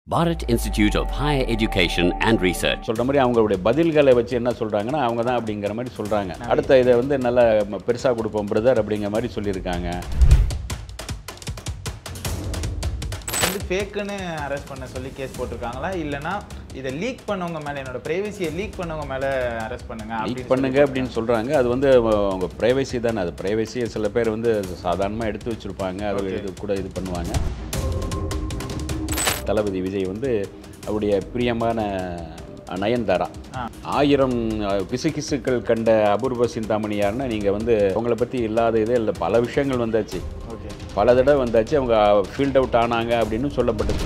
Bharat Institute of Higher Education and Research. சொல்கிற மாதிரி அவங்களுடைய பதில்களை வச்சு என்ன சொல்கிறாங்கன்னா அவங்க தான் அப்படிங்கிற மாதிரி சொல்கிறாங்க அடுத்த இதை வந்து நல்லா பெருசாக கொடுப்போம் பிரதர் அப்படிங்கிற மாதிரி சொல்லியிருக்காங்க வந்து ஃபேக்குன்னு அரெஸ்ட் பண்ண சொல்லி கேஸ் போட்டிருக்காங்களா இல்லைனா இதை லீக் பண்ணவங்க மேலே என்னோட ப்ரைவசியை லீக் பண்ணவங்க மேலே அரெஸ்ட் பண்ணுங்க லீக் அப்படின்னு பண்ணுங்க அப்படின்னு சொல்கிறாங்க அது வந்து அவங்க ப்ரைவசி தானே அது ப்ரைவசி சில பேர் வந்து சாதாரணமாக எடுத்து வச்சுருப்பாங்க அது இது கூட இது பண்ணுவாங்க தளபதி விஜய் வந்து அவருடைய பிரியமான நயன்தாரா ஆயிரம் அஹ், கிசுகிசுக்கள் கண்ட அபூர்வ சிந்தாமணி யாருன்னா நீங்கள் வந்து அவங்கள பற்றி இல்லாத இதே இல்லை பல விஷயங்கள் வந்தாச்சு ஓகே பல தடவை வந்தாச்சு அவங்க ஃபீல்ட் அவுட் ஆனாங்க அப்படின்னு சொல்லப்பட்டது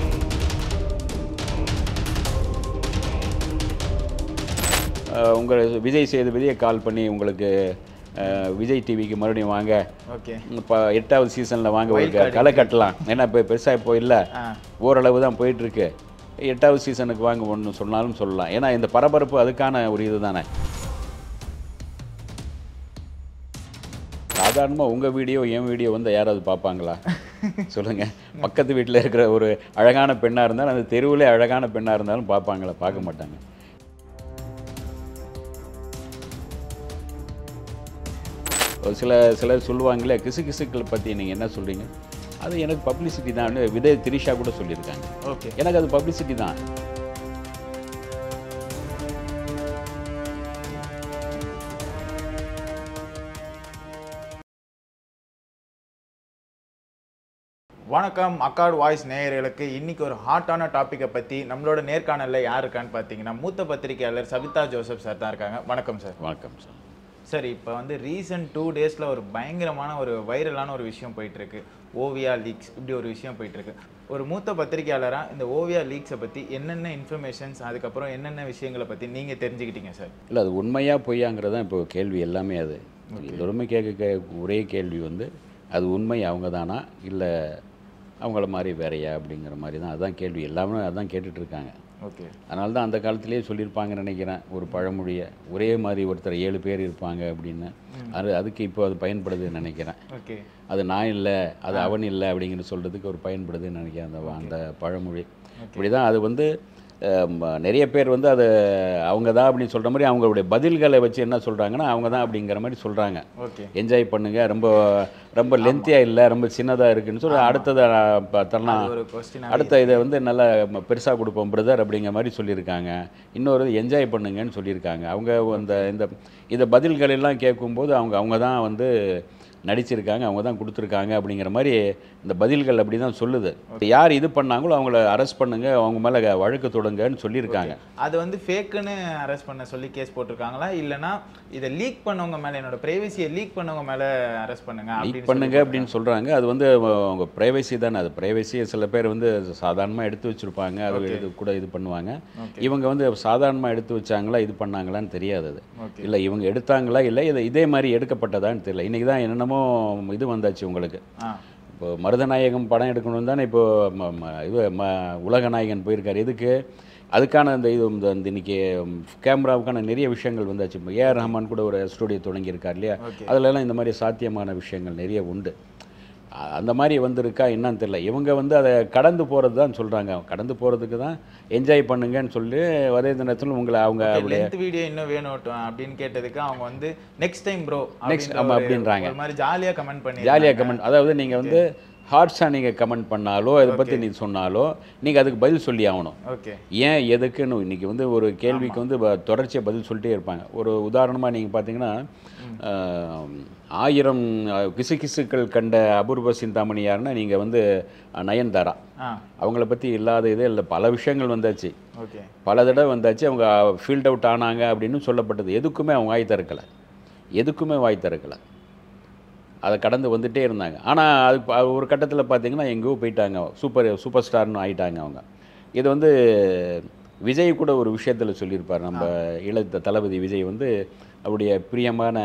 அஹ், உங்கள் விஜய் சேதுபதியை கால் பண்ணி உங்களுக்கு அஹ், விஜய் டிவிக்கு மறுபடியும் வாங்க ஓகே இப்போ எட்டாவது சீசனில் வாங்க ஒரு களை கட்டலாம் ஏன்னா இப்போ பெருசாக இப்போ இல்லை ஆ ஓரளவு தான் போயிட்டுருக்கு எட்டாவது சீசனுக்கு வாங்க ஒன்று சொன்னாலும் சொல்லலாம் ஏன்னா இந்த பரபரப்பு அதுக்கான ஒரு இது தானே சாதாரணமாக உங்கள் வீடியோ என் வீடியோ வந்து யாராவது பார்ப்பாங்களா சொல்லுங்கள் பக்கத்து வீட்டில் இருக்கிற ஒரு அழகான பெண்ணாக இருந்தாலும் அந்த தெருவிலே அழகான பெண்ணாக இருந்தாலும் பார்ப்பாங்களா பார்க்க மாட்டாங்க ஒரு சில சிலர் சொல்லுவாங்களே கிசு கிசுக்களை பற்றி நீங்கள் என்ன சொல்கிறீங்க அது எனக்கு பப்ளிசிட்டி தான் விதய் திரிஷா கூட சொல்லியிருக்காங்க ஓகே எனக்கு அது பப்ளிசிட்டி தான் வணக்கம் அக்காட் வாய்ஸ் நேயர்களுக்கு இன்னைக்கு ஒரு ஹாட்டான டாப்பிக்கை பற்றி நம்மளோட நேர்காணலில் யார் இருக்கான்னு பார்த்தீங்கன்னா மூத்த பத்திரிகையாளர் சவிதா ஜோசப் சார் தான் இருக்காங்க வணக்கம் சார் வணக்கம் சார் சார் இப்போ வந்து ரீசன்ட் டூ டேஸில் ஒரு பயங்கரமான ஒரு வைரலான ஒரு விஷயம் போயிட்டுருக்கு ஓவியா லீக்ஸ் இப்படி ஒரு விஷயம் போயிட்டுருக்கு ஒரு மூத்த பத்திரிகையாளராக இந்த ஓவியா லீக்ஸை பற்றி என்னென்ன இன்ஃபர்மேஷன்ஸ் அதுக்கப்புறம் என்னென்ன விஷயங்களை பற்றி நீங்கள் தெரிஞ்சுக்கிட்டீங்க சார் இல்லை அது உண்மையா பொய்யாங்கிறது தான் இப்போ கேள்வி எல்லாமே அது எல்லோருமே கேட்க கே- ஒரே கேள்வி வந்து அது உண்மை அவங்க தானா இல்லை அவங்கள மாதிரி வேறையா அப்படிங்கிற மாதிரி தான் அதான் கேள்வி எல்லாமே அதான் கேட்டுட்டு இருக்காங்க ஓகே அதனால தான் அந்த காலத்திலேயே சொல்லியிருப்பாங்கன்னு நினைக்கிறேன் ஒரு பழமொழியை ஒரே மாதிரி ஒருத்தர் ஏழு பேர் இருப்பாங்க அப்படின்னு அது அதுக்கு இப்போ அது பயன்படுதுன்னு நினைக்கிறேன் ஓகே அது நான் இல்லை அது அவன் இல்லை அப்படிங்கிற சொல்கிறதுக்கு ஒரு பயன்படுதுன்னு நினைக்கிறேன் அந்த அந்த பழமொழி இப்படி தான் அது வந்து அஹ், ம- நிறைய பேர் வந்து அது அவங்க தான் அப்படின்னு சொல்கிற மாதிரி அவங்களுடைய பதில்களை வச்சு என்ன சொல்கிறாங்கன்னா அவங்க தான் அப்படிங்கிற மாதிரி சொல்கிறாங்க ஓகே என்ஜாய் பண்ணுங்க ரொம்ப ரொம்ப லென்த்தியாக இல்லை ரொம்ப சின்னதாக இருக்குன்னு சொல்லி அடுத்ததை பார்த்தோம்னா ஒரு கொஸ்டின் அடுத்த இதை வந்து நல்லா பெருசாக கொடுப்போம் பிரதர் அப்படிங்கிற மாதிரி சொல்லியிருக்காங்க இன்னொரு என்ஜாய் பண்ணுங்கன்னு சொல்லியிருக்காங்க அவங்க அந்த இந்த இந்த பதில்கள் எல்லாம் கேட்கும்போது அவங்க அவங்க தான் வந்து நடிச்சிருக்காங்க அவங்க தான் கொடுத்துருக்காங்க அப்படிங்கிற மாதிரி இந்த பதில்கள் அப்படி தான் சொல்லுது யார் இது பண்ணாங்களோ அவங்கள அரெஸ்ட் பண்ணுங்க அவங்க மேலே வழக்கு தொடுங்கன்னு சொல்லியிருக்காங்க அது வந்து ஃபேக்குன்னு அரெஸ்ட் பண்ண சொல்லி கேஸ் போட்டிருக்காங்களா இல்லைனா இதை லீக் பண்ணவங்க மேலே என்னோட ப்ரைவசியை லீக் பண்ணவங்க மேலே அரெஸ்ட் பண்ணுங்க லீக் அப்படின்னு பண்ணுங்க அப்படின்னு சொல்கிறாங்க அது வந்து அவங்க ப்ரைவசி தானே அது ப்ரைவசி சில பேர் வந்து சாதாரணமாக எடுத்து வச்சுருப்பாங்க அது இது கூட இது பண்ணுவாங்க இவங்க வந்து சாதாரணமாக எடுத்து வச்சாங்களா இது பண்ணாங்களான்னு தெரியாது அது ஓகே இல்லை இவங்க எடுத்தாங்களா இல்லை இது இதே மாதிரி எடுக்கப்பட்டதான்னு தெரியல இன்றைக்கி தான் என்னென்னமோ இது வந்தாச்சு உங்களுக்கு ஆ இப்போ மருதநாயகம் படம் எடுக்கணும் தானே இப்போ ம- ம- இது ம உலகநாயகன் போயிருக்காரு எதுக்கு அதுக்கான அந்த இது இந்த இந்த இன்னைக்கு கேமராவுக்கான நிறைய விஷயங்கள் வந்தாச்சு இப்போ ஏஆர் ரஹ்மான் கூட ஒரு ஸ்டூடியோ தொடங்கியிருக்கார் இல்லையா Okay. அதுலலாம் இந்த மாதிரி சாத்தியமான விஷயங்கள் நிறைய உண்டு அ- அந்த மாதிரி வந்திருக்கா என்னன்னு தெரியல இவங்க வந்து அதை கடந்து போகிறது தான் சொல்கிறாங்க கடந்து போகிறதுக்கு தான் என்ஜாய் பண்ணுங்கன்னு சொல்லி அதே நேரத்தில் உங்களை அவங்க அப்படியே லென்த் வீடியோ இன்னும் வேணும் அப்படின்னு கேட்டதுக்கு அவங்க வந்து நெக்ஸ்ட் டைம் ப்ரோ Next- ஆமா, அப்படின்றாங்க. ஒரு மாதிரி ஜாலியா கமெண்ட் பண்ணி ஜாலியாக கமெண்ட் அதாவது நீங்கள் வந்து ஹார்ட்ஸாக நீங்கள் கமெண்ட் பண்ணாலோ இதை பற்றி நீ சொன்னாலோ நீங்கள் அதுக்கு பதில் சொல்லி ஆகணும் ஓகே ஏன் எதுக்குன்னு இன்னைக்கு வந்து ஒரு கேள்விக்கு வந்து ப- தொடர்ச்சியா பதில் சொல்லிட்டே இருப்பாங்க ஒரு உதாரணமாக நீங்கள் பார்த்தீங்கன்னா ஆஹ், ஆயிரம் அஹ், கிசுகிசுக்கள் கண்ட அபூர்வ சிந்தாமணி யாருன்னா நீங்கள் வந்து அஹ், நயன்தாரா ஆ அவங்கள பற்றி இல்லாத இதே இல்லை பல விஷயங்கள் வந்தாச்சு ஓகே பல தடவை வந்தாச்சு அவங்க ஃபீல்ட் அவுட் ஆனாங்க அப்படின்னு சொல்லப்பட்டது எதுக்குமே அவங்க வாய் திறக்கலை எதுக்குமே வாய் திறக்கலை அதை கடந்து வந்துட்டே இருந்தாங்க ஆனால் அது ப- ஒரு கட்டத்தில் பார்த்தீங்கன்னா எங்கேயோ போயிட்டாங்க சூப்பர் சூப்பர் ஸ்டார்னு ஆயிட்டாங்க அவங்க இது வந்து விஜய் கூட ஒரு விஷயத்தில் சொல்லியிருப்பார் நம்ம இளத்த தளபதி விஜய் வந்து அவருடைய பிரியமான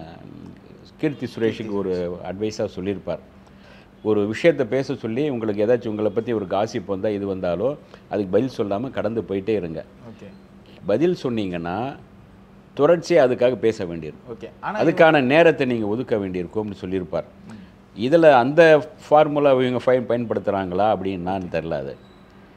கீர்த்தி சுரேஷுக்கு ஒரு அட்வைஸாக சொல்லியிருப்பார் ஒரு விஷயத்தை பேச சொல்லி உங்களுக்கு ஏதாச்சும் உங்களை பற்றி ஒரு காசிப் வந்தால் இது வந்தாலோ அதுக்கு பதில் சொல்லாமல் கடந்து போயிட்டே இருங்க ஓகே பதில் சொன்னீங்கன்னா தொடர்ச்சியாக அதுக்காக பேச வேண்டியிருக்கும் ஓகே ஆனா அதுக்கான நேரத்தை நீங்கள் ஒதுக்க வேண்டியிருக்கும்னு சொல்லியிருப்பார் இதில் அந்த ஃபார்முலா இவங்க ஃபைன் பயன்படுத்துகிறாங்களா அப்படின்னு நான் தெரில அது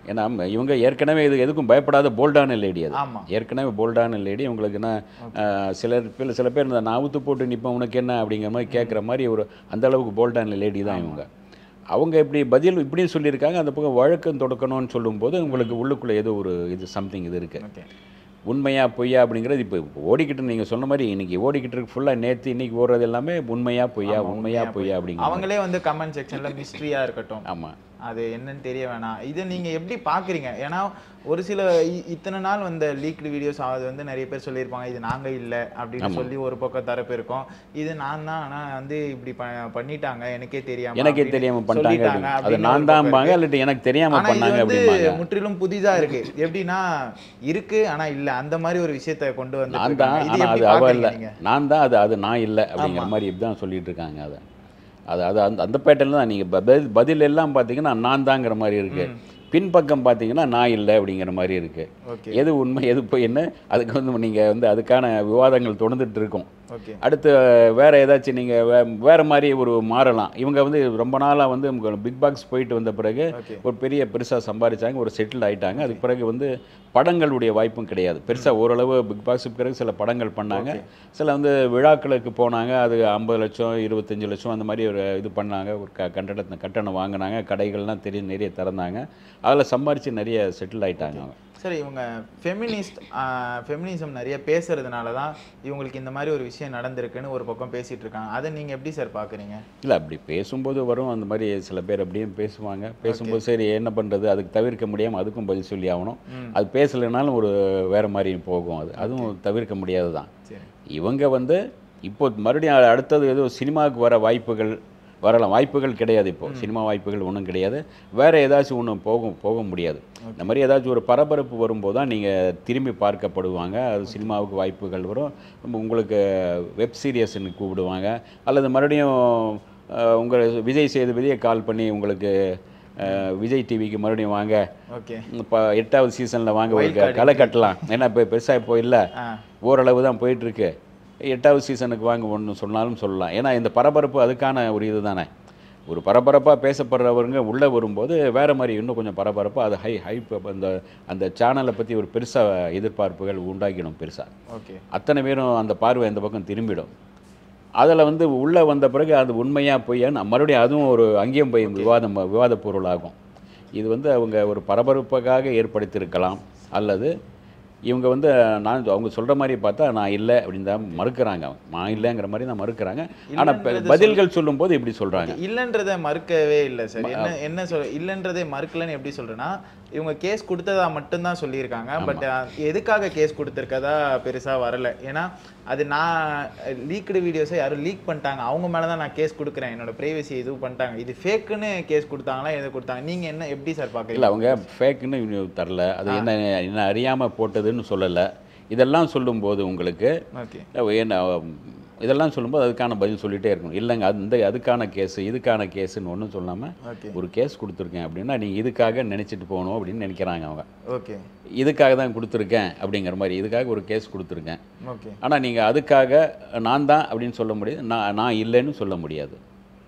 ஏன்னா ம- இவங்க ஏற்கனவே இது எதுக்கும் பயப்படாத போல்டான லேடி அது ஆமா ஏற்கனவே போல்டான லேடி உங்களுக்கு என்ன அஹ், சிலர் பேர் சில பேர் இந்த நான் அவுத்து போட்டு நிற்பேன் உனக்கு என்ன அப்படிங்கிற மாதிரி கேட்குற மாதிரி ஒரு அந்த அளவுக்கு போல்டான லேடி தான் இவங்க அவங்க இப்படி பதில் இப்படியும் சொல்லியிருக்காங்க அந்த பக்கம் வழக்கம் தொடக்கணும்னு சொல்லும்போது உங்களுக்கு உள்ளுக்குள்ளே ஏதோ ஒரு இது சம்திங் இது இருக்குது ஓகே உண்மையா பொய்யா அப்படிங்கிறது இப்போ ஓடிக்கிட்டு நீங்கள் சொன்ன மாதிரி இன்னைக்கு ஓடிக்கிட்டு இருக்கு ஃபுல்லாக நேற்று இன்னைக்கு ஓடுறது எல்லாமே உண்மையா பொய்யா உண்மையா பொய்யா அப்படிங்கிற அவங்களே வந்து கமெண்ட் செக்ஷன்ல மிஸ்ட்ரியா இருக்கட்டும் ஆமாம் அது என்னன்னு தெரிய வேணாம் இதை நீங்க எப்படி பாக்குறீங்க ஏன்னா ஒரு சில இ- இத்தனை நாள் வந்த லீக்டு வீடியோஸ் அது வந்து நிறைய பேர் சொல்லியிருப்பாங்க இது நாங்க இல்ல அப்படின்னு சொல்லி ஒரு பக்கம் தரப்பு இருக்கும் இது நான் தான் ஆனா வந்து இப்படி ப- பண்ணிட்டாங்க எனக்கே தெரியாம எனக்கே அப்படின்னு தெரியாம பண்ணிட்டாங்க சொல்லிட்டாங்க அப்படின்னு. அது அப்படின்னு நான் ஒரு பக்கம் தான்பாங்க இருக்கு. இல்லாட்டி எனக்கு தெரியாம ஆனா இது பண்ணாங்க வந்து அப்படிம்பாங்க முற்றிலும் புதிதா இருக்கு எப்படின்னா இருக்கு ஆனா இல்ல அந்த மாதிரி ஒரு விஷயத்தை கொண்டு வந்து நான் தான் இது ஆனால் எப்படி அது அவ பாக்குறீங்க இல்லை நீங்க நான் தான் அது அது நான் இல்லை அப்படிங்கிற மாதிரி இப்படி தான் சொல்லிட்டு இருக்காங்க அதை அது அது அந்த அந்த பேட்டர்ல தான் நீங்கள் பதில் எல்லாம் பார்த்தீங்கன்னா நான் தாங்கிற மாதிரி இருக்கு பின்பக்கம் பார்த்தீங்கன்னா நான் இல்லை அப்படிங்கிற மாதிரி இருக்கு ஓகே எது உண்மை எது போய் என்ன அதுக்கு வந்து நீங்கள் வந்து அதுக்கான விவாதங்கள் தொடர்ந்துட்டு இருக்கும் ஓகே அடுத்து வேற ஏதாச்சும் நீங்கள் வே வேற மாதிரி ஒரு மாறலாம் இவங்க வந்து ரொம்ப நாளாக வந்து பிக் பாக்ஸ் போயிட்டு வந்த பிறகு ஓகே ஒரு பெரிய பெருசாக சம்பாதிச்சாங்க ஒரு செட்டில் ஆயிட்டாங்க அதுக்கு பிறகு வந்து படங்களுடைய வாய்ப்பும் கிடையாது பெருசாக ஓரளவு பிக் பாக்ஸுக்கு பிறகு சில படங்கள் பண்ணாங்க சில வந்து விழாக்களுக்கு போனாங்க அது ஐம்பது லட்சம் இருபத்தஞ்சு லட்சம் அந்த மாதிரி ஒரு இது பண்ணாங்க ஒரு க கட்டணத்தை கட்டணம் வாங்கினாங்க கடைகள்லாம் தெரிய நிறைய திறந்தாங்க அதில் சம்பாரித்து நிறைய செட்டில் ஆயிட்டாங்க அவங்க சரி இவங்க ஃபெமினிஸ்ட் ஃபெமினிசம் நிறைய பேசுறதுனால தான் இவங்களுக்கு இந்த மாதிரி ஒரு விஷயம் நடந்திருக்குன்னு ஒரு பக்கம் பேசிட்டு இருக்காங்க அதை நீங்க எப்படி சார் பாக்குறீங்க இல்லை அப்படி பேசும்போது வரும் அந்த மாதிரி சில பேர் அப்படியும் பேசுவாங்க பேசும்போது சரி என்ன பண்ணுறது அதுக்கு தவிர்க்க முடியாமல் அதுக்கும் பதில் சொல்லி ஆகணும் ம். அது பேசலைனாலும் ஒரு வேற மாதிரி போகும் அது அதுவும் தவிர்க்க முடியாது தான் சரி இவங்க வந்து இப்போ மறுபடியும் அடுத்தது ஏதோ சினிமாவுக்கு வர வாய்ப்புகள் வரலாம் வாய்ப்புகள் கிடையாது இப்போ சினிமா வாய்ப்புகள் ஒன்றும் கிடையாது வேற ஏதாச்சும் ஒன்றும் போக போக முடியாது இந்த மாதிரி ஏதாச்சும் ஒரு பரபரப்பு வரும்போது தான் நீங்கள் திரும்பி பார்க்கப்படுவாங்க அது சினிமாவுக்கு வாய்ப்புகள் வரும் நம்ம உங்களுக்கு வெப் சீரியஸ்ன்னு கூப்பிடுவாங்க அல்லது மறுபடியும் அஹ், உங்கள் விஜய் சேதுபதியை கால் பண்ணி உங்களுக்கு அஹ், விஜய் டிவிக்கு மறுபடியும் வாங்க ஓகே இப்போ எட்டாவது சீசனில் வாங்க ஒரு Wild card களை கட்டலாம் ஏன்னா இப்போ பெருசாக இப்போ இல்லை ஆ ஓரளவு தான் போயிட்டுருக்கு எட்டாவது சீசனுக்கு வாங்க ஒன்று சொன்னாலும் சொல்லலாம் ஏன்னா இந்த பரபரப்பு அதுக்கான ஒரு இது தானே ஒரு பரபரப்பாக பேசப்படுறவங்க உள்ளே வரும்போது வேறு மாதிரி இன்னும் கொஞ்சம் பரபரப்பாக அது ஹை ஹைப் அந்த அந்த சேனலை பற்றி ஒரு பெருசாக எதிர்பார்ப்புகள் உண்டாக்கிடும் பெருசாக ஓகே அத்தனை பேரும் அந்த பார்வை அந்த பக்கம் திரும்பிடும் அதில் வந்து உள்ளே வந்த பிறகு அது உண்மையாக பொய்யான்னு மறுபடியும் அதுவும் ஒரு அங்கேயும் போய் விவாதம் விவாத பொருளாகும் இது வந்து அவங்க ஒரு பரபரப்புக்காக ஏற்படுத்தியிருக்கலாம் அல்லது இவங்க வந்து நான் அவங்க சொல்கிற மாதிரி பார்த்தா நான் இல்லை அப்படின்னு தான் மறுக்கிறாங்க அவங்க. நான் இல்லைங்கிற மாதிரி தான் மறுக்கிறாங்க ஆனால் இல்லைன்றதை பதில்கள் சொல்லும்போது இப்படி சொல்கிறாங்க இல்லைன்றதை மறுக்கவே இல்லை சார் என்ன என்ன சொல் இல்லைன்றதை மறுக்கலன்னு எப்படி சொல்றேன்னா இவங்க கேஸ் கொடுத்ததா மட்டும்தான் சொல்லியிருக்காங்க பட் எதுக்காக கேஸ் கொடுத்துருக்கதா பெருசா வரல ஏன்னா அது நான் லீக்டு வீடியோஸை யாரும் லீக் பண்ணிட்டாங்க அவங்க மேல தான் நான் கேஸ் கொடுக்குறேன் என்னோட பிரைவசி இது பண்ணிட்டாங்க இது ஃபேக்குன்னு கேஸ் கொடுத்தாங்களா எது கொடுத்தாங்க நீங்க என்ன எப்படி சார் இல்லை பார்க்குறீங்க அவங்க ஃபேக்குன்னு தரல அது என்ன என்ன அறியாமல் போட்டதுன்னு சொல்லலை இதெல்லாம் சொல்லும்போது உங்களுக்கு ஓகே என்ன இதெல்லாம் சொல்லும்போது அதுக்கான பதில் சொல்லிட்டே இருக்கணும் இல்லைங்க அந்த அதுக்கான கேஸு இதுக்கான கேஸுன்னு ஒன்றும் சொல்லாமல் ஓகே ஒரு கேஸ் கொடுத்துருக்கேன் அப்படின்னா நீங்கள் இதுக்காக நினச்சிட்டு போகணும் அப்படின்னு நினைக்கிறாங்க அவங்க ஓகே இதுக்காக தான் கொடுத்துருக்கேன் அப்படிங்கிற மாதிரி இதுக்காக ஒரு கேஸ் கொடுத்துருக்கேன் ஓகே ஆனால் நீங்கள் அதுக்காக நான் தான் அப்படின்னு சொல்ல முடியாது நான் நான் இல்லைன்னு சொல்ல முடியாது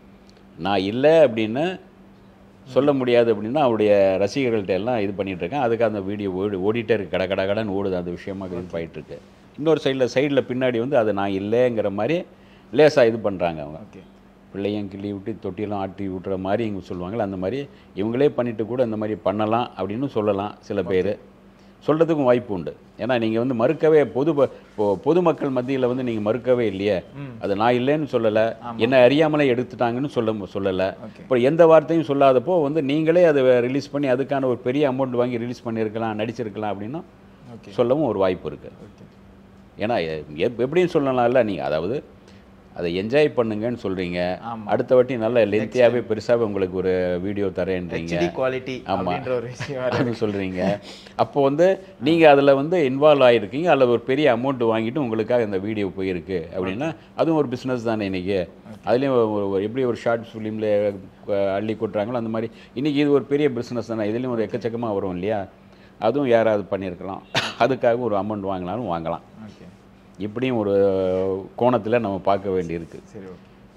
நான் இல்லை அப்படின்னு சொல்ல முடியாது அப்படின்னா அவருடைய ரசிகர்கள்ட்ட எல்லாம் இது பண்ணிட்டு இருக்கேன் அதுக்கு அந்த வீடியோ ஓடி ஓடிட்டே இருக்கு கட கட கடன்னு ஓடுது அந்த விஷயமாக இது போயிட்டு இருக்கு இன்னொரு சைடில் சைடில் பின்னாடி வந்து அது நான் இல்லைங்கிற மாதிரி லேசாக இது பண்ணுறாங்க அவங்க ஓகே பிள்ளையும் கிள்ளி விட்டு தொட்டியெல்லாம் ஆட்டி விட்டுற மாதிரி இவங்க சொல்லுவாங்கல்ல அந்த மாதிரி இவங்களே பண்ணிட்டு கூட இந்த மாதிரி பண்ணலாம் அப்படின்னு சொல்லலாம் சில பேர் சொல்கிறதுக்கும் வாய்ப்பு உண்டு ஏன்னா நீங்கள் வந்து மறுக்கவே பொது ப- பொ- பொதுமக்கள் மத்தியில் வந்து நீங்கள் மறுக்கவே இல்லையே ம். அது நான் இல்லைன்னு சொல்லலை என்ன அறியாமலே எடுத்துட்டாங்கன்னு சொல்ல சொல்லலை ஓகே அப்புறம் எந்த வார்த்தையும் சொல்லாதப்போ வந்து நீங்களே அதை ரிலீஸ் பண்ணி அதுக்கான ஒரு பெரிய அமௌண்ட் வாங்கி ரிலீஸ் பண்ணியிருக்கலாம் நடிச்சிருக்கலாம் அப்படின்னா ஓகே சொல்லவும் ஒரு வாய்ப்பு இருக்குது ஓகே ஏன்னா எ- எப்- எப்படியும் சொல்லலாம்ல நீங்கள் அதாவது அதை என்ஜாய் பண்ணுங்கன்னு சொல்கிறீங்க ஆமா. அடுத்த வாட்டி நல்ல லென்த்தியாகவே பெருசாகவே உங்களுக்கு ஒரு வீடியோ தரேன்றீங்க ஹெச்டி குவாலிட்டி ஆமா. அப்படின்ற ஒரு விஷயம் வேற அது சொல்கிறீங்க அப்போ வந்து நீங்கள் அதில் வந்து இன்வால்வ் ஆகிருக்கீங்க அதில் ஒரு பெரிய அமௌண்ட் வாங்கிட்டு உங்களுக்காக இந்த வீடியோ போயிருக்கு அப்படின்னா அதுவும் ஒரு பிஸ்னஸ் தானே இன்றைக்கி அதுலேயும் ஒரு ஒரு- எப்படி ஒரு ஷார்ட் ஃபிலிமில் அள்ளி கொட்டுறாங்களோ அந்த மாதிரி இன்றைக்கி இது ஒரு பெரிய பிஸ்னஸ் தானே இதுலேயும் ஒரு எக்கச்சக்கமாக வரும் இல்லையா அதுவும் யாராவது பண்ணியிருக்கலாம் அதுக்காக ஒரு அமௌண்ட் வாங்கினாலும் வாங்கலாம் ஓகே இப்படியும் ஒரு கோணத்தில் நம்ம பார்க்க வேண்டியிருக்கு சரி ஓகே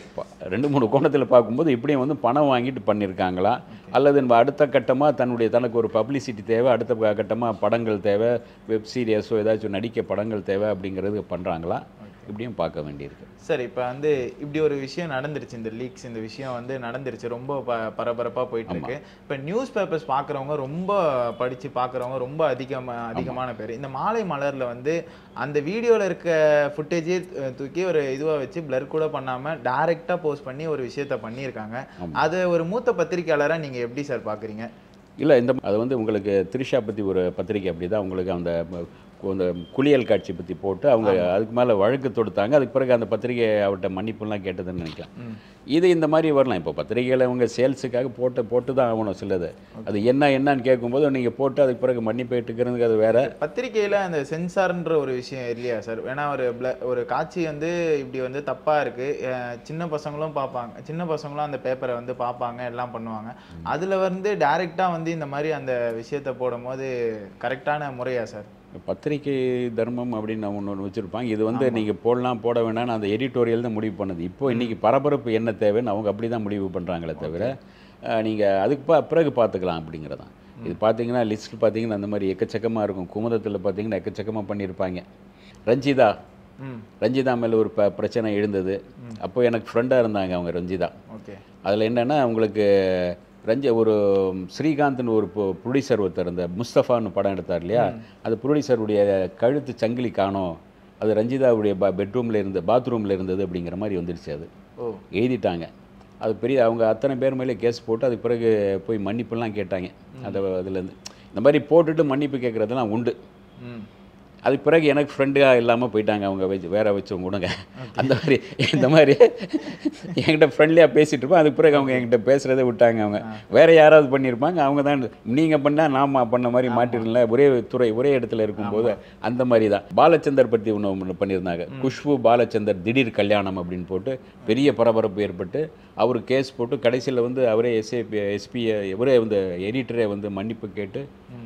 ப- ரெண்டு மூணு கோணத்தில் பார்க்கும்போது இப்படியும் வந்து பணம் வாங்கிட்டு பண்ணியிருக்காங்களா அல்லது நம்ம அடுத்த கட்டமாக தன்னுடைய தனக்கு ஒரு பப்ளிசிட்டி தேவை அடுத்த கட்டமாக படங்கள் தேவை வெப் சீரியஸோ ஏதாச்சும் நடிக்க படங்கள் தேவை அப்படிங்கிறது பண்ணுறாங்களா இப்படியும் பார்க்க வேண்டியிருக்கு சார் இப்போ வந்து இப்படி ஒரு விஷயம் நடந்துருச்சு இந்த லீக்ஸ் இந்த விஷயம் வந்து நடந்துருச்சு ரொம்ப ப பரபரப்பாக போயிட்டு இருக்கு இப்போ நியூஸ் பேப்பர்ஸ் பார்க்குறவங்க ரொம்ப படித்து பார்க்குறவங்க ரொம்ப அதிகமாக அதிகமான பேர் இந்த மாலை மலரில் வந்து அந்த வீடியோவில் இருக்க ஃபுட்டேஜே தூக்கி ஒரு இதுவாக வச்சு பிளர் கூட பண்ணாமல் டைரெக்டாக போஸ்ட் பண்ணி ஒரு விஷயத்த பண்ணியிருக்காங்க அதை ஒரு மூத்த பத்திரிக்கையாளராக நீங்கள் எப்படி சார் பார்க்குறீங்க இல்லை இந்த அது வந்து உங்களுக்கு த்ரிஷா பற்றி ஒரு பத்திரிக்கை அப்படி தான் உங்களுக்கு அந்த ம- அந்த குளியல் காட்சி பற்றி போட்டு அவங்க அதுக்கு மேலே வழக்கு தொடுத்தாங்க அதுக்கு பிறகு அந்த பத்திரிகை அவர்கிட்ட மன்னிப்புலாம் கேட்டதுன்னு நினைக்கிறேன் இது இந்த மாதிரி வரலாம் இப்போ பத்திரிகையில் அவங்க சேல்ஸுக்காக போட்டு போட்டு தான் ஆகணும் சிலது அது என்ன என்னன்னு கேட்கும்போது நீங்கள் போட்டு அதுக்கு பிறகு மன்னிப்பு ஏற்றுக்கிறதுக்கு அது வேற பத்திரிக்கையில் அந்த சென்சார்ன்ற ஒரு விஷயம் இல்லையா சார் ஏன்னா ஒரு பிள ஒரு காட்சி வந்து இப்படி வந்து தப்பாக இருக்குது சின்ன பசங்களும் பார்ப்பாங்க சின்ன பசங்களும் அந்த பேப்பரை வந்து பார்ப்பாங்க எல்லாம் பண்ணுவாங்க அதில் வந்து டைரெக்டாக வந்து இந்த மாதிரி அந்த விஷயத்தை போடும்போது கரெக்டான முறையா சார் பத்திரிகை தர்மம் அப்படின்னு ஒன்று ஒன்று வச்சுருப்பாங்க இது வந்து நீங்கள் போடலாம் போட வேணாம்னு அந்த எடிட்டோரியல் தான் முடிவு பண்ணுது இப்போ இன்றைக்கி பரபரப்பு என்ன தேவைன்னு அவங்க அப்படி தான் முடிவு பண்ணுறாங்களே தவிர நீங்கள் அதுக்கு பா பிறகு பார்த்துக்கலாம் அப்படிங்கிறதான் இது பார்த்தீங்கன்னா லிஸ்ட் பார்த்தீங்கன்னா அந்த மாதிரி எக்கச்சக்கமாக இருக்கும் குமுதத்தில் பார்த்தீங்கன்னா எக்கச்சக்கமாக பண்ணியிருப்பாங்க ரஞ்சிதா ம் ரஞ்சிதா மேலே ஒரு ப பிரச்சனை எழுந்தது அப்போ எனக்கு ஃப்ரெண்டாக இருந்தாங்க அவங்க ரஞ்சிதா ஓகே அதில் என்னென்னா உங்களுக்கு ரஞ்ச ஒரு ஸ்ரீகாந்த்னு ஒரு ப்ரொடியூசர் ஒருத்தர் இந்த முஸ்தஃபான்னு படம் எடுத்தார் இல்லையா அது ப்ரொடியூசருடைய கழுத்து சங்கிலி காணோம் அது ரஞ்சிதாவுடைய பா பெட்ரூமில் இருந்து பாத்ரூமில் இருந்தது அப்படிங்கிற மாதிரி வந்துடுச்சு அது ஓ எழுதிட்டாங்க அது பெரிய அவங்க அத்தனை பேர் மேலே கேஸ் போட்டு அதுக்கு பிறகு போய் மன்னிப்புலாம் கேட்டாங்க அந்த அதுலேருந்து இந்த மாதிரி போட்டுட்டு மன்னிப்பு கேட்குறதெல்லாம் உண்டு ம் அதுக்கு பிறகு எனக்கு ஃப்ரெண்டாக இல்லாமல் போயிட்டாங்க அவங்க வச்சு வேற வச்சவங்க விடுங்க அந்த மாதிரி இந்த மாதிரி என்கிட்ட ஃப்ரெண்ட்லியாக பேசிகிட்டு இருப்போம் அதுக்கு பிறகு அவங்க என்கிட்ட பேசுகிறதே விட்டாங்க அவங்க வேற யாராவது பண்ணியிருப்பாங்க அவங்க தான் நீங்கள் பண்ணால் நாம பண்ண மாதிரி மாட்டிருந்தல ஒரே துறை ஒரே இடத்துல இருக்கும்போது அந்த மாதிரி தான் பாலச்சந்தர் பற்றி ஒன்று ஒன்று பண்ணியிருந்தாங்க குஷ்பு பாலச்சந்தர் திடீர் கல்யாணம் அப்படின்னு போட்டு பெரிய பரபரப்பு ஏற்பட்டு அவர் கேஸ் போட்டு கடைசியில் வந்து அவரே எஸ்ஏ எஸ்பியை இவரே வந்து எடிட்டரே வந்து மன்னிப்பு கேட்டு ம்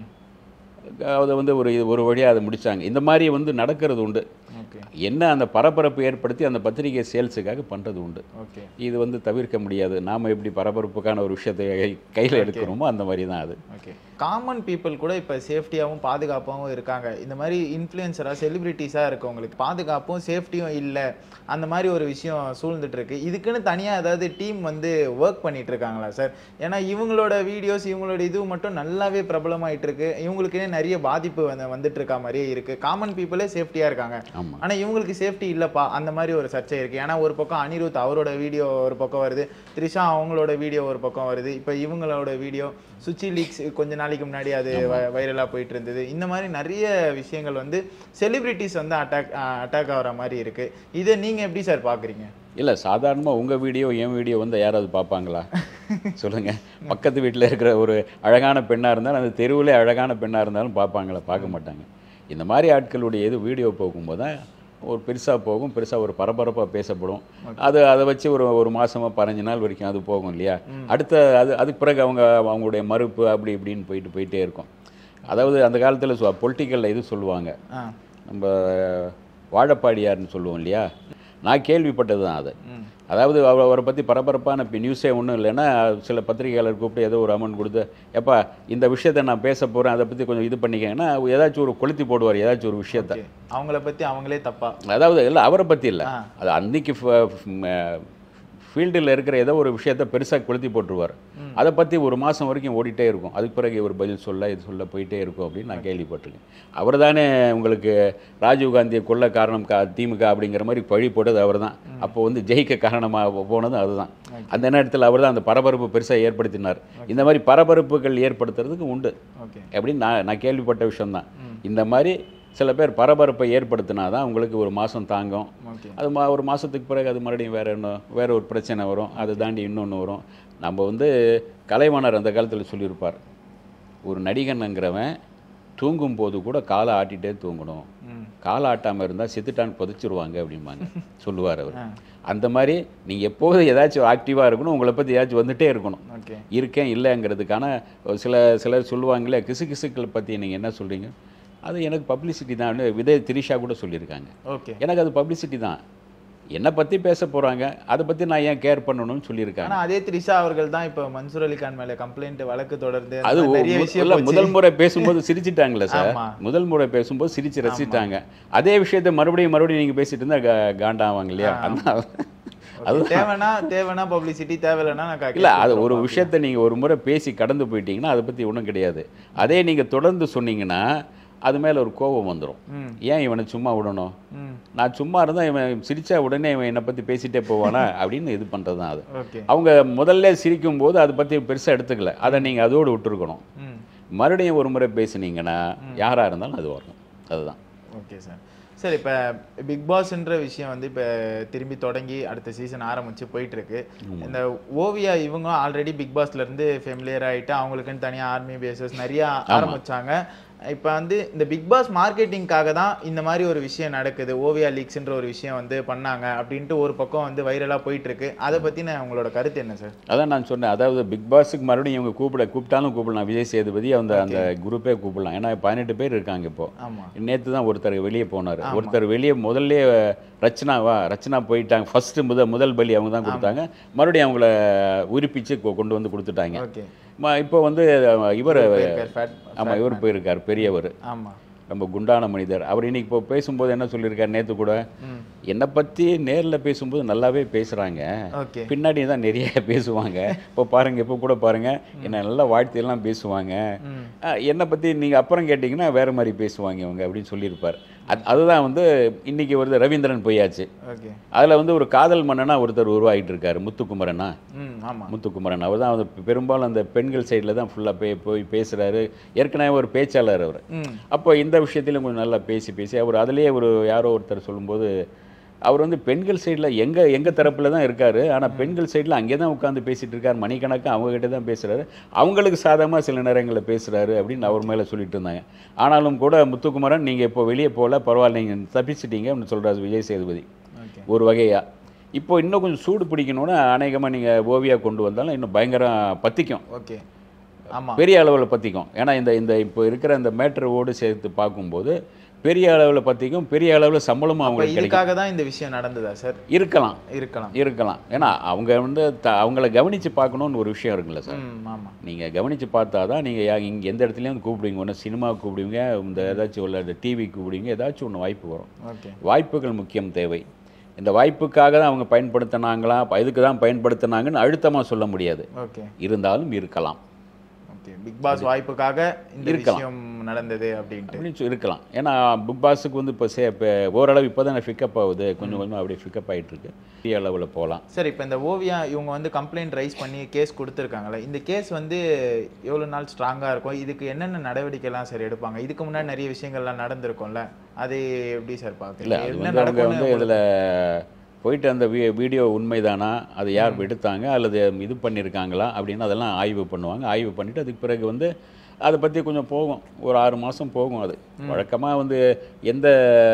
அதை வந்து ஒரு ஒரு வழியாக அதை முடிச்சாங்க இந்த மாதிரி வந்து நடக்கிறது உண்டு ஓகே என்ன அந்த பரபரப்பு ஏற்படுத்தி அந்த பத்திரிகை சேல்ஸுக்காக பண்ணுறது உண்டு ஓகே இது வந்து தவிர்க்க முடியாது நாம் எப்படி பரபரப்புக்கான ஒரு விஷயத்தை கையில் எடுக்கிறோமோ அந்த மாதிரி தான் அது ஓகே காமன் பீப்புள் கூட இப்போ சேஃப்டியாகவும் பாதுகாப்பாகவும் இருக்காங்க இந்த மாதிரி இன்ஃப்ளூயன்சராக செலிபிரிட்டிஸாக இருக்கவங்களுக்கு பாதுகாப்பும் சேஃப்டியும் இல்லை அந்த மாதிரி ஒரு விஷயம் சூழ்ந்துட்டு இருக்கு இதுக்குன்னு தனியாக ஏதாவது டீம் வந்து ஒர்க் பண்ணிட்டு இருக்காங்களா சார் ஏன்னா இவங்களோட வீடியோஸ் இவங்களோட இது மட்டும் நல்லாவே பிரபலமாயிட்டு இருக்கு இவங்களுக்குன்னே நிறைய பாதிப்பு வந்து வந்துட்டு இருக்க மாதிரியே இருக்கு காமன் பீப்புளே சேஃப்டியாக இருக்காங்க ஆமாம் ஆனா இவங்களுக்கு சேஃப்டி இல்லப்பா அந்த மாதிரி ஒரு சர்ச்சை இருக்கு ஏன்னா ஒரு பக்கம் அனிருத் அவரோட வீடியோ ஒரு பக்கம் வருது த்ரிஷா அவங்களோட வீடியோ ஒரு பக்கம் வருது இப்போ இவங்களோட வீடியோ சுச்சி லீக்ஸ் கொஞ்ச நாளைக்கு முன்னாடி அது வைரலாக போயிட்டு இருந்தது இந்த மாதிரி நிறைய விஷயங்கள் வந்து செலிபிரிட்டிஸ் வந்து அட்டாக் அட்டாக் ஆகிற மாதிரி இருக்கு இதை நீங்க எப்படி சார் பாக்குறீங்க இல்லை சாதாரணமாக உங்கள் வீடியோ என் வீடியோ வந்து யாராவது பார்ப்பாங்களா சொல்லுங்கள் பக்கத்து வீட்டில் இருக்கிற ஒரு அழகான பெண்ணாக இருந்தாலும் அந்த தெருவிலே அழகான பெண்ணாக இருந்தாலும் பார்ப்பாங்களா பார்க்க மாட்டாங்க இந்த மாதிரி ஆட்களுடைய இது வீடியோ போகும்போது தான் ஒரு பெருசாக போகும் பெருசாக ஒரு பரபரப்பாக பேசப்படும் அது அதை வச்சு ஒரு ஒரு மாதமாக பதினஞ்சு நாள் வரைக்கும் அது போகும் இல்லையா அடுத்த அது அதுக்கு பிறகு அவங்க அவங்களுடைய மறுப்பு அப்படி இப்படின்னு போயிட்டு போயிட்டே இருக்கும் அதாவது அந்த காலத்தில் பொலிட்டிக்கலில் இது சொல்லுவாங்க ஆ நம்ம வாழப்பாடியார்னு சொல்லுவோம் இல்லையா நான் கேள்விப்பட்டது தான் அது ம் அதாவது அவ- அவரை பற்றி பரபரப்பான இப்போ நியூஸே ஒன்றும் இல்லைன்னா சில பத்திரிகையாளர் கூப்பிட்டு ஏதோ ஒரு அமௌண்ட் கொடுத்து எப்பா இந்த விஷயத்தை நான் பேச போகிறேன் அதை பற்றி கொஞ்சம் இது பண்ணிக்கங்கன்னா ஏதாச்சும் ஒரு கொளுத்தி போடுவார் ஏதாச்சும் ஒரு விஷயத்த okay. அவங்கள பத்தி அவங்களே தப்பா அதாவது இல்லை அவரை பற்றி இல்லை ஆ. அது அன்னைக்கு ஃபீல்டில் இருக்கிற ஏதோ ஒரு விஷயத்த பெருசாக கொளுத்தி போட்டுருவார் அதை பற்றி ஒரு மாதம் வரைக்கும் ஓடிட்டே இருக்கும் அதுக்கு பிறகு ஒரு பதில் சொல்ல இது சொல்ல போயிட்டே இருக்கும் அப்படின்னு நான் கேள்விப்பட்டிருக்கேன் அவர் தானே உங்களுக்கு ராஜீவ்காந்தியை கொல்ல காரணம் கா திமுக அப்படிங்கிற மாதிரி பழி போட்டது அவர் தான் அப்போ வந்து ஜெயிக்க காரணமாக போனதும் அதுதான் அந்த நேரத்தில் அவர் தான் அந்த பரபரப்பு பெருசாக ஏற்படுத்தினார் இந்த மாதிரி பரபரப்புகள் ஏற்படுத்துறதுக்கு உண்டு ஓகே அப்படின்னு நான் நான் கேள்விப்பட்ட விஷயம்தான் இந்த மாதிரி சில பேர் பரபரப்பை ஏற்படுத்தினா தான் உங்களுக்கு ஒரு மாதம் தாங்கும் ஓகே அது மா ஒரு மாதத்துக்கு பிறகு அது மறுபடியும் வேறு இன்னும் வேறு ஒரு பிரச்சனை வரும் அதை தாண்டி இன்னொன்று வரும் நம்ம வந்து கலைவாணர் அந்த காலத்தில் சொல்லியிருப்பார் ஒரு நடிகனுங்கிறவன் தூங்கும் போது கூட காலை ஆட்டிகிட்டே தூங்கணும் ம் காலை ஆட்டாமல் இருந்தால் செத்துட்டான்னு புதைச்சிருவாங்க அப்படிம்பாங்க சொல்லுவார் அவர் அந்த மாதிரி நீங்கள் எப்போதும் ஏதாச்சும் ஆக்டிவாக இருக்கணும் உங்களை பற்றி ஏதாச்சும் வந்துட்டே இருக்கணும் ஓகே இருக்கேன் இல்லைங்கிறதுக்கான ஒரு சில சிலர் சொல்லுவாங்களே கிசு கிசுக்களை பற்றி நீங்கள் என்ன சொல்கிறீங்க அது எனக்கு பப்ளிசிட்டி தான் விதய் திரிஷா கூட சொல்லியிருக்காங்க ஓகே எனக்கு அது பப்ளிசிட்டி தான் என்னை பற்றி பேச போகிறாங்க அதை பற்றி நான் ஏன் கேர் பண்ணணும்னு சொல்லியிருக்காங்க ஆனா அதே த்ரிஷா அவர்கள் தான் இப்போ மன்சூர் அலி கான் மேல கம்ப்ளைண்ட் வழக்கு தொடர்ந்து அந்த அது மாதிரி நிறைய மு- விஷயம் இல்ல, போச்சு. முதல் முறை பேசும்போது சிரிச்சிட்டாங்களே சார் ஆமா. முதல் முறை பேசும்போது சிரிச்சு ரசிச்சிட்டாங்க அதே விஷயத்தை மறுபடியும் மறுபடியும் நீங்க பேசிட்டு இருந்தா கா- காண்டாவாங்க இல்லையா அதனால Okay, தேவைன்னா தேவைன்னா பப்ளிசிட்டி தேவையில்லைன்னா நான் இல்ல கா- அது ஒரு விஷயத்தை நீங்க ஒரு முறை பேசி கடந்து போயிட்டீங்கன்னா அதை பத்தி ஒண்ணும் கிடையாது அதே நீங்க தொடர்ந்து சொன்னீங்கன்னா அது மேல ஒரு கோபம் வந்துடும் ம். ஏன் இவனை சும்மா விடணும் ம் நான் சும்மா இருந்தா இவன் சிரிச்சா உடனே இவன் என்னை பத்தி பேசிட்டே போவானா அப்படின்னு இது பண்றது தான் அது ஓகே அவங்க முதல்ல சிரிக்கும் போது அதை பத்தி பெருசா எடுத்துக்கல அதை நீங்க அதோடு விட்டுருக்கணும் ம் மறுபடியும் ஒரு முறை பேசுனீங்கன்னா யாரா இருந்தாலும் அது வரும் அதுதான் ஓகே சார் சார் இப்போ பிக் பாஸ்ன்ற விஷயம் வந்து இப்போ திரும்பி தொடங்கி அடுத்த சீசன் ஆரம்பிச்சு போயிட்டு இருக்கு இந்த ஓவியா இவங்க ஆல்ரெடி பிக் பாஸ்ல இருந்து ஃபெமிலியர் ஆயிட்டு அவங்களுக்குன்னு தனியா ஆர்மி பேசஸ் நிறைய ஆரம்பிச்சாங்க இப்போ வந்து இந்த பிக் பாஸ் மார்க்கெட்டிங்காக தான் இந்த மாதிரி ஒரு விஷயம் நடக்குது ஓவியா லீக்ஸ்ன்ற ஒரு விஷயம் வந்து பண்ணாங்க அப்படின்ட்டு ஒரு பக்கம் வந்து வைரலா போயிட்டு இருக்கு அதை பத்தின உங்களோட கருத்து என்ன சார் அதான் நான் சொன்னேன் அதாவது பிக் பாஸுக்கு மறுபடியும் இவங்க கூப்பிட கூப்பிட்டாலும் கூப்பிடலாம் விஜய் சேதுபதி அந்த அந்த குரூப்பே கூப்பிடலாம் ஏன்னா பதினெட்டு பேர் இருக்காங்க இப்போ ஆமா நேற்று தான் ஒருத்தர் வெளியே போனார் ஒருத்தர் வெளியே முதல்ல ரச்சனாவா ரச்சனா போயிட்டாங்க ஃபர்ஸ்ட் முதல் முதல் பலி அவங்க தான் கொடுத்தாங்க மறுபடியும் அவங்கள உரிப்பிச்சு கொ- கொண்டு வந்து கொடுத்துட்டாங்க ஓகே ம- இப்போ வந்து இவர் போயிருக்காரு, fat- ஆமாம் இவர் போயிருக்கார் பெரியவர் ஆமா ரொம்ப குண்டான மனிதர் அவர் இன்னைக்கு இப்போ பேசும்போது என்ன சொல்லியிருக்கார் நேற்று கூட ம் என்னை பற்றி நேரில் பேசும்போது நல்லாவே பேசுகிறாங்க ஓகே பின்னாடி தான் நிறைய பேசுவாங்க இப்போ பாருங்க இப்போ கூட பாருங்க என்ன நல்லா வாழ்த்தையெல்லாம் பேசுவாங்க ம் ஆ, என்னை பற்றி நீங்கள் அப்புறம் கேட்டிங்கன்னா வேற மாதிரி பேசுவாங்க இவங்க அப்படின்னு சொல்லியிருப்பார் அது அதுதான் வந்து இன்னைக்கு வருது ரவீந்திரன் போயாச்சு ஓகே அதில் வந்து ஒரு காதல் மன்னனா ஒருத்தர் உருவாகிட்டு இருக்காரு முத்துக்குமரனா ம் ஆமா முத்துக்குமரன் அவர் தான் வந்து பெரும்பாலும் அந்த பெண்கள் சைடில் தான் ஃபுல்லாக போய் போய் பேசுகிறாரு ஏற்கனவே ஒரு பேச்சாளர் அவர் ம் அப்போ இந்த விஷயத்திலும் கொஞ்சம் நல்லா பேசி பேசி அவர் அதுலேயே ஒரு யாரோ ஒருத்தர் சொல்லும்போது அவர் வந்து பெண்கள் சைடில் எங்கள் எங்கள் தரப்பில் தான் இருக்கார் ஆனால் பெண்கள் சைடில் அங்கே தான் உட்காந்து பேசிகிட்டு இருக்கார் மணிக்கணக்காக அவங்ககிட்ட தான் பேசுகிறாரு அவங்களுக்கு சாதகமாக சில நேரங்களில் பேசுகிறாரு அப்படின்னு அவர் மேலே சொல்லிட்டு இருந்தாங்க ஆனாலும் கூட முத்துக்குமரன் நீங்கள் இப்போ வெளியே போகல பரவாயில்ல நீங்கள் தப்பிச்சிட்டீங்க அப்படின்னு சொல்கிறாரு விஜய் சேதுபதி ஓகே ஒரு வகையாக இப்போ இன்னும் கொஞ்சம் சூடு பிடிக்கணும்னா அநேகமாக நீங்கள் ஓவியா கொண்டு வந்தாலும் இன்னும் பயங்கரம் பற்றிக்கும் ஓகே ஆமா பெரிய அளவில் பற்றிக்கும் ஏன்னா இந்த இந்த இப்போ இருக்கிற இந்த மேட்ரோடு சேர்த்து பார்க்கும்போது பெரிய அளவில் பற்றிக்கும் பெரிய அளவில் சம்பளமும் அப்ப அவங்களுக்கு கிடைக்கும் இதுக்காக தான் இந்த விஷயம் நடந்ததா சார் இருக்கலாம் இருக்கலாம் இருக்கலாம் ஏன்னா அவங்க வந்து த அவங்கள கவனித்து பார்க்கணுன்னு ஒரு விஷயம் இருக்குல்ல சார் ம் ஆமா நீங்கள் கவனித்து பார்த்தா தான் நீங்கள் இங்கே எந்த இடத்துலையும் வந்து கூப்பிடுவீங்க ஒன்று சினிமாவுக்கு கூப்பிடுவீங்க இந்த ஏதாச்சும் உள்ள டிவி கூப்பிடுவீங்க ஏதாச்சும் ஒன்று வாய்ப்பு வரும் ஓகே வாய்ப்புகள் முக்கியம் தேவை இந்த வாய்ப்புக்காக தான் அவங்க பயன்படுத்தினாங்களா இதுக்கு தான் பயன்படுத்தினாங்கன்னு அழுத்தமாக சொல்ல முடியாது ஓகே இருந்தாலும் இருக்கலாம் ஓகே பிக் பாஸ் வாய்ப்புக்காக இந்த இருக்கலாம். விஷயம் நடந்தது அப்படின்ட்டு அப்படின்னு சொல்லி இருக்கலாம் ஏன்னா பிக் பாஸுக்கு வந்து இப்போ சே இப்போ ஓரளவு இப்போ தான் ஃபிக்கப் ஆகுது கொஞ்சம் கொஞ்சமாக அப்படியே ஃபிக்கப் ஆகிட்டு இருக்கு பெரிய அளவில் போகலாம் சார் இப்போ இந்த ஓவியா இவங்க வந்து கம்ப்ளைண்ட் ரைஸ் பண்ணி கேஸ் கொடுத்துருக்காங்கல்ல இந்த கேஸ் வந்து எவ்வளோ நாள் ஸ்ட்ராங்காக இருக்கும் இதுக்கு என்னென்ன நடவடிக்கைலாம் சார் எடுப்பாங்க இதுக்கு முன்னாடி நிறைய விஷயங்கள்லாம் நடந்திருக்கும்ல அது எப்படி சார் இல்லை பார்க்குறீங்க அது என்ன வந்து அவங்க வந்து நடக்கும்னு இதில் போயிட்டு அந்த வீ வீடியோ உண்மைதானா அது யார் எடுத்தாங்க அல்லது இது பண்ணியிருக்காங்களா அப்படின்னு அதெல்லாம் ஆய்வு பண்ணுவாங்க ஆய்வு பண்ணிவிட்டு அதுக்கு பிறகு வந்து அதை பற்றி கொஞ்சம் போகும் ஒரு ஆறு மாதம் போகும் அது வழக்கமாக வந்து எந்த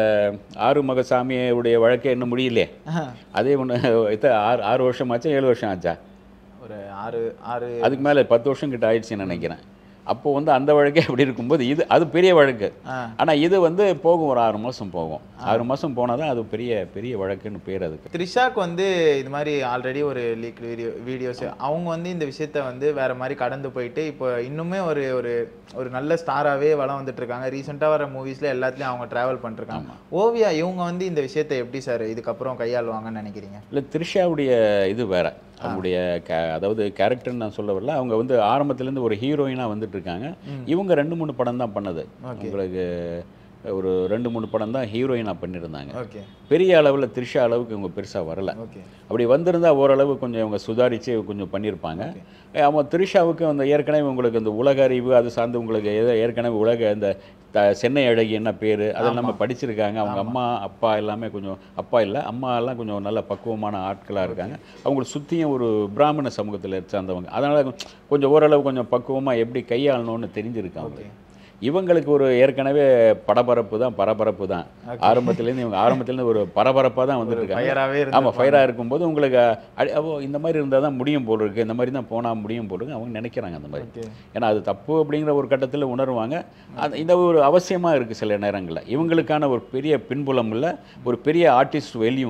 ஆறுமுக சாமியுடைய வழக்கே இன்னும் முடியலையே அதே ஒன்று ஆறு ஆறு வருஷம் ஆச்சா ஏழு வருஷம் ஆச்சா ஒரு ஆறு ஆறு அதுக்கு மேலே பத்து வருஷம் கிட்ட ஆயிடுச்சுன்னு நினைக்கிறேன் அப்போ வந்து அந்த வழக்கே அப்படி இருக்கும்போது இது அது பெரிய வழக்கு ஆ. ஆனால் இது வந்து போகும் ஒரு ஆறு மாதம் போகும் ஆறு மாதம் போனால் தான் அது பெரிய பெரிய வழக்குன்னு பேர் அதுக்கு த்ரிஷாக்கு வந்து இது மாதிரி ஆல்ரெடி ஒரு லீக் வீடியோ வீடியோஸ் அவங்க வந்து இந்த விஷயத்த வந்து வேற மாதிரி கடந்து போயிட்டு இப்போ இன்னுமே ஒரு ஒரு ஒரு நல்ல ஸ்டாராகவே வளம் வந்துட்டு இருக்காங்க ரீசெண்டாக வர மூவிஸ்ல எல்லாத்துலயும் அவங்க டிராவல் பண்ணிருக்காங்க ஓவியா இவங்க வந்து இந்த விஷயத்த எப்படி சார் இதுக்கப்புறம் கையாளுவாங்கன்னு நினைக்கிறீங்க இல்லை த்ரிஷாவுடைய இது வேற அவங்களுடைய கே அதாவது கேரக்டர்னு நான் சொல்ல வரல அவங்க வந்து ஆரம்பத்துலேருந்து ஒரு ஹீரோயினாக வந்துட்டு இருக்காங்க இவங்க ரெண்டு மூணு படம் தான் பண்ணது உங்களுக்கு ஒரு ரெண்டு மூணு படம் தான் ஹீரோயினாக பண்ணியிருந்தாங்க ஓகே பெரிய அளவில் த்ரிஷா அளவுக்கு இவங்க பெருசாக வரல ஓகே அப்படி வந்திருந்தா ஓரளவு கொஞ்சம் இவங்க சுதாரித்து கொஞ்சம் பண்ணியிருப்பாங்க அவங்க த்ரிஷாவுக்கு அந்த ஏற்கனவே உங்களுக்கு இந்த உலக அறிவு அது சார்ந்து உங்களுக்கு ஏதோ ஏற்கனவே உலக இந்த த சென்னை அழகி என்ன பேர் அதெல்லாம் நம்ம படிச்சிருக்காங்க அவங்க அம்மா அப்பா எல்லாமே கொஞ்சம் அப்பா இல்லை அம்மா எல்லாம் கொஞ்சம் நல்ல பக்குவமான ஆட்களாக இருக்காங்க அவங்களை சுற்றியும் ஒரு பிராமண சமூகத்தில் சார்ந்தவங்க அதனால் கொஞ்சம் ஓரளவு கொஞ்சம் பக்குவமாக எப்படி கையாளணும்னு தெரிஞ்சிருக்கு அவங்களுக்கு இவங்களுக்கு ஒரு ஏற்கனவே படபரப்பு தான் பரபரப்பு தான் ஆரம்பத்துலேருந்து இவங்க ஆரம்பத்துலேருந்து ஒரு பரபரப்பாக தான் வந்துட்டு இருக்காங்க ஃபயராகவே இருந்து ஆமாம் ஃபயராக இருக்கும்போது உங்களுக்கு அடி ஓ இந்த மாதிரி இருந்தால் தான் முடியும் போல் இருக்கு இந்த மாதிரி தான் போனால் முடியும் போல் இருக்கு அவங்க நினைக்கிறாங்க அந்த மாதிரி ஓகே ஏன்னா அது தப்பு அப்படிங்கிற ஒரு கட்டத்தில் உணர்வாங்க அது இந்த ஒரு அவசியமாக இருக்குது சில நேரங்களில் இவங்களுக்கான ஒரு பெரிய பின்புலம் இல்லை ஒரு பெரிய ஆர்டிஸ்ட் வெளியும் இல்லை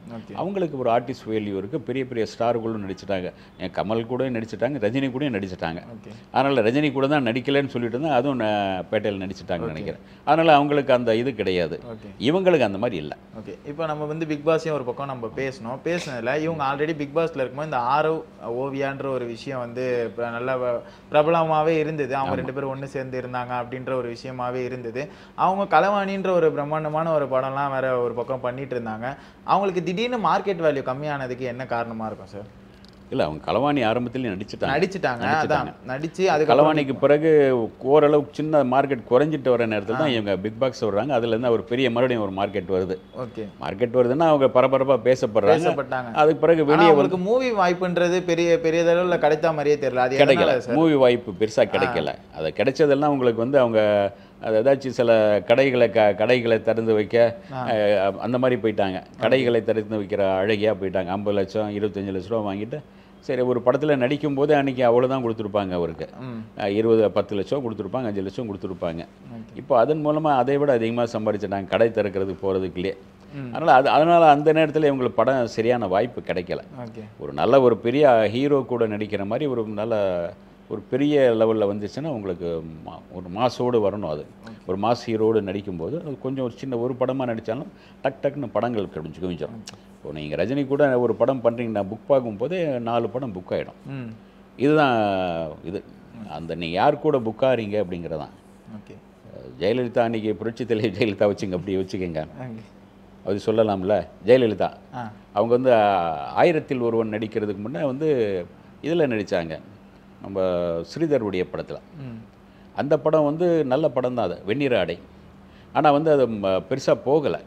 ஓகே அவங்களுக்கு ஒரு ஆர்டிஸ்ட் வேல்யூ இருக்குது பெரிய பெரிய ஸ்டார்களும் நடிச்சிட்டாங்க என் கமல் கூட நடிச்சிட்டாங்க ரஜினி கூட நடிச்சிட்டாங்க ஓகே அதனால் ரஜினி கூட தான் நடிக்கலைன்னு சொல்லிட்டு இருந்தால் அதுவும் ந- பேட்டையில் நடிச்சிட்டாங்கன்னு நினைக்கிறேன் அதனால் அவங்களுக்கு அந்த இது கிடையாது ஓகே இவங்களுக்கு அந்த மாதிரி இல்லை ஓகே இப்போ நம்ம வந்து பிக் பாஸையும் ஒரு பக்கம் நம்ம பேசணும் பேசினதில் இவங்க ஆல்ரெடி பிக் பாஸ்ல இருக்கும்போது இந்த ஆரவ் ஓவியான்ற ஒரு விஷயம் வந்து இப்ப நல்ல வ- பிரபலமாவே இருந்தது அவங்க ரெண்டு பேரும் ஒன்று சேர்ந்து இருந்தாங்க அப்படின்ற ஒரு விஷயமாவே இருந்தது அவங்க கலவாணின்ற ஒரு பிரம்மாண்டமான ஒரு படம்லாம் வேற ஒரு பக்கம் பண்ணிட்டு இருந்தாங்க அவங்களுக்கு திடீர்னு மார்க்கெட் வேல்யூ கம்மியானதுக்கு என்ன காரணமா இருக்கும் சார் இல்லை அவங்க களவாணி ஆரம்பத்திலேயே நடிச்சிட்டாங்க நடிச்சிட்டாங்க அதான் நடிச்சு அதுக்கு களவாணிக்கு பிறகு ஓரளவுக்கு சின்ன மார்க்கெட் குறைஞ்சிட்டு வர நேரத்தில் தான் இவங்க பிக் பாக்ஸ் வர்றாங்க அதுலேருந்து ஒரு பெரிய மறுபடியும் ஒரு மார்க்கெட் வருது ஓகே மார்க்கெட் வருதுன்னா அவங்க பரபரப்பாக பேசப்படுறாங்க பேசப்பட்டாங்க அதுக்கு பிறகு ஆனா வெளியே வந்து அவங்களுக்கு மூவி வாய்ப்புன்றது பெரிய பெரிய அளவுல கிடைத்த மாதிரியே தெரியல அது கிடைக்கல எதனால சார் மூவி வாய்ப்பு பெருசாக கிடைக்கல அது கிடைச்சதெல்லாம் உங்களுக்கு வந்து அவங்க அது ஏதாச்சும் சில கடைகளை க கடைகளை திறந்து வைக்க அஹ், அந்த மாதிரி போயிட்டாங்க கடைகளை திறந்து வைக்கிற அழகியாக போயிட்டாங்க ஐம்பது லட்சம் இருபத்தஞ்சு லட்ச ரூபா வாங்கிட்டு சரி ஒரு படத்தில் நடிக்கும் போது அன்றைக்கி அவ்வளோதான் கொடுத்துருப்பாங்க அவருக்கு ம் அஹ், இருபது பத்து லட்சம் கொடுத்துருப்பாங்க அஞ்சு லட்சம் கொடுத்துருப்பாங்க இப்போ அதன் மூலமாக அதை விட அதிகமாக சம்பாதிச்சிட்டாங்க கடை திறக்கிறதுக்கு போகிறதுக்குள்ளே அதனால் அது அதனால் அந்த நேரத்தில் இவங்களுக்கு படம் சரியான வாய்ப்பு கிடைக்கல ஓகே ஒரு நல்ல ஒரு பெரிய ஹீரோ கூட நடிக்கிற மாதிரி ஒரு நல்ல ஒரு பெரிய லெவலில் வந்துச்சுன்னா உங்களுக்கு மா- ஒரு மாசோடு வரணும் அது ஒரு மாஸ் ஹீரோடு நடிக்கும்போது அது கொஞ்சம் ஒரு சின்ன ஒரு படமாக நடித்தாலும் டக் டக்குன்னு படங்கள் கிடைச்சி குவிஞ்சிடும் இப்போ நீங்கள் ரஜினி கூட ஒரு படம் பண்ணுறீங்கன்னா புக் பார்க்கும்போதே நாலு படம் புக் ஆகிடும் ம் இதுதான் இது அந்த நீங்கள் யார் கூட புக் ஆகிறீங்க அப்படிங்கிறதான் ஓகே ஜெயலலிதா அன்றைக்கி புரட்சி தலைவி ஜெயலலிதா வச்சுங்க அப்படி வச்சுக்கோங்க ஓகே அது சொல்லலாம்ல ஜெயலலிதா ஆ அவங்க வந்து ஆ- ஆயிரத்தில் ஒருவன் நடிக்கிறதுக்கு முன்னே வந்து இதில் நடித்தாங்க நம்ம ஸ்ரீதருடைய படத்தில் ம் அந்த படம் வந்து நல்ல படம் தான் அது வெந்நீர் ஆடை ஆனால் வந்து அது பெருசாக போகலை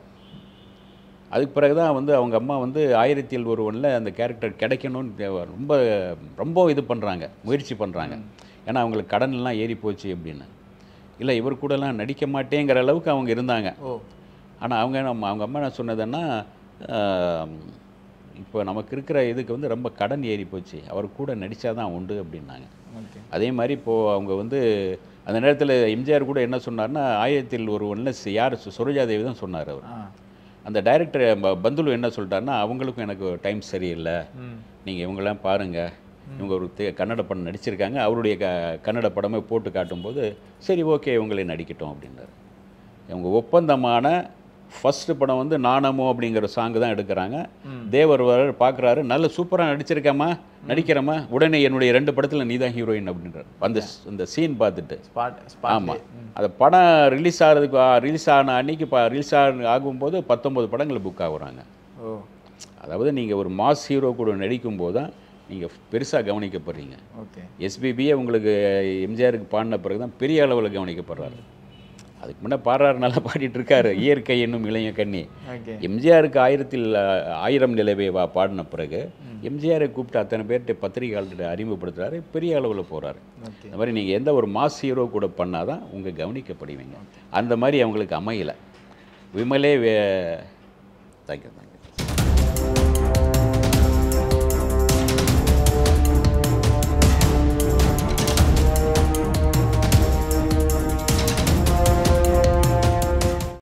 அதுக்கு பிறகு தான் வந்து அவங்க அம்மா வந்து ஆயிரத்தில் ஒருவனில் அந்த கேரக்டர் கிடைக்கணும்னு தே- ரொம்ப ரொம்ப இது பண்ணுறாங்க முயற்சி பண்ணுறாங்க ஏன்னா அவங்களுக்கு கடன் எல்லாம் ஏறி போச்சு அப்படின்னு இல்லை இவர் கூடலாம் நடிக்க மாட்டேங்கிற அளவுக்கு அவங்க இருந்தாங்க ஓ ஆனால் அவங்க நம்ம அவங்க அம்மா என்ன சொன்னதுன்னா ஆம், இப்போ நமக்கு இருக்கிற இதுக்கு வந்து ரொம்ப கடன் ஏறி போச்சு அவர் கூட நடித்தா தான் உண்டு அப்படின்னாங்க ஓகே அதே மாதிரி இப்போது அவங்க வந்து அந்த நேரத்தில் எம்ஜிஆர் கூட என்ன சொன்னார்னா ஆயிரத்தில் ஒருவனில் சி- யார் சு- சுரஜாதேவி தான் சொன்னார் அவர் ஆ அந்த டைரக்டர் ப- பந்துலு என்ன சொல்லிட்டாருன்னா அவங்களுக்கும் எனக்கு டைம் சரியில்லை ம் நீங்கள் இவங்கெல்லாம் பாருங்கள் இவங்க ஒரு தே- கன்னட படம் நடிச்சிருக்காங்க அவருடைய க கன்னட படமே போட்டு காட்டும்போது சரி ஓகே இவங்களே நடிக்கட்டும் அப்படின்னாரு இவங்க ஒப்பந்தமான ஃபர்ஸ்ட் படம் வந்து நாணமோ அப்படிங்கிற சாங்கு தான் எடுக்கிறாங்க தேவர் வர பார்க்குறாரு நல்ல சூப்பராக நடிச்சிருக்கேம்மா நடிக்கிறேம்மா உடனே என்னுடைய ரெண்டு படத்தில் நீ தான் ஹீரோயின் அப்படின்றார் அந்த ஸ்- அந்த சீன் பார்த்துட்டு ஸ்பாட் ஸ்பாட் ஆமாம் அந்த படம் ரிலீஸ் ஆகிறதுக்கு ரிலீஸ் ஆன அன்னைக்கு இப்போ ரிலீஸ் ஆக ஆகும்போது பத்தொம்பது படங்கள் புக் ஆகுறாங்க ஓ அதாவது நீங்கள் ஒரு மாஸ் ஹீரோ கூட நடிக்கும்போது தான் நீங்கள் பெருசாக கவனிக்கப்படுறீங்க ஓகே எஸ்பிபியே உங்களுக்கு எம்ஜிஆருக்கு பாடின பிறகு தான் பெரிய அளவில் கவனிக்கப்படுறாரு அதுக்கு முன்னே பாடுறாரு நல்லா பாடிட்டு இருக்காரு இயற்கை என்னும் இளைய கண்ணி ஓகே எம்ஜிஆருக்கு ஆயிரத்தில் அஹ், ஆயிரம் நிலவே வா பாடின பிறகு எம்ஜிஆரை கூப்பிட்டு அத்தனை பேர்கிட்ட பத்திரிகையாளர்கிட்ட அறிமுகப்படுத்துறாரு பெரிய அளவில் போகிறாரு ஓகே இந்த மாதிரி நீங்கள் எந்த ஒரு மாஸ் ஹீரோ கூட பண்ணாதான் உங்கள் கவனிக்கப்படுவீங்க அந்த மாதிரி அவங்களுக்கு அமையலை விமலே வே தேங்க்யூ தேங்க்யூ